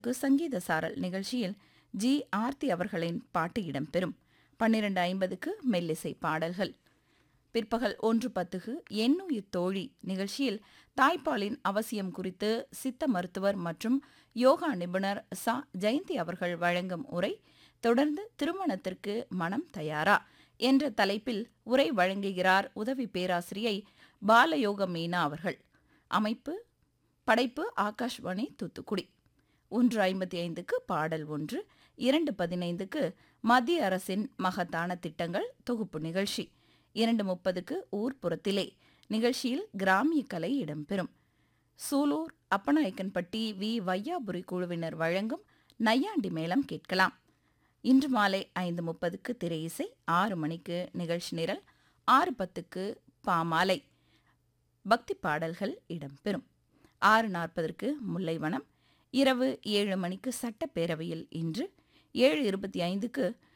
கு சங்கீத சாரல் நிகழ்ச்சியில் ஜி ஆர்த்தி அவர்களின் பாட்டு இடம்பெறும் பன்னிரண்டு ஐம்பதுக்கு மெல்லிசை பாடல்கள் பிற்பகல் ஒன்று பத்துக்கு எண்ணுயிர் தோழி நிகழ்ச்சியில் தாய்ப்பாலின் அவசியம் குறித்து சித்த மருத்துவர் மற்றும் யோகா நிபுணர் சா ஜெயந்தி அவர்கள் வழங்கும் உரை தொடர்ந்து திருமணத்திற்கு மனம் தயாரா என்ற தலைப்பில் உரை வழங்குகிறார் உதவி பேராசிரியை பாலயோக மீனா அவர்கள் அமைப்பு படைப்பு ஆகாஷ்வாணி தூத்துக்குடி ஒன்று ஐம்பத்தி ஐந்துக்கு பாடல் ஒன்று இரண்டு பதினைந்துக்கு மத்திய அரசின் மகத்தான திட்டங்கள் தொகுப்பு நிகழ்ச்சி இரண்டு முப்பதுக்கு ஊர்ப்புறத்திலே நிகழ்ச்சியில் கிராமிய கலை இடம்பெறும் சூலூர் அப்பநாயக்கன்பட்டி வி வையாபுரி குழுவினர் வழங்கும் நையாண்டி மேளம் கேட்கலாம் இன்று மாலை ஐந்து முப்பதுக்கு திரை இசை ஆறு மணிக்கு நிகழ்ச்சி நிரல் ஆறு பத்துக்கு பாமாலை பக்தி பாடல்கள் இடம்பெறும் ஆறு நாற்பதற்கு முல்லைவனம் இரவு ஏழு மணிக்கு சட்டப்பேரவையில் இன்று ஏழு இருபத்தி ஐந்துக்கு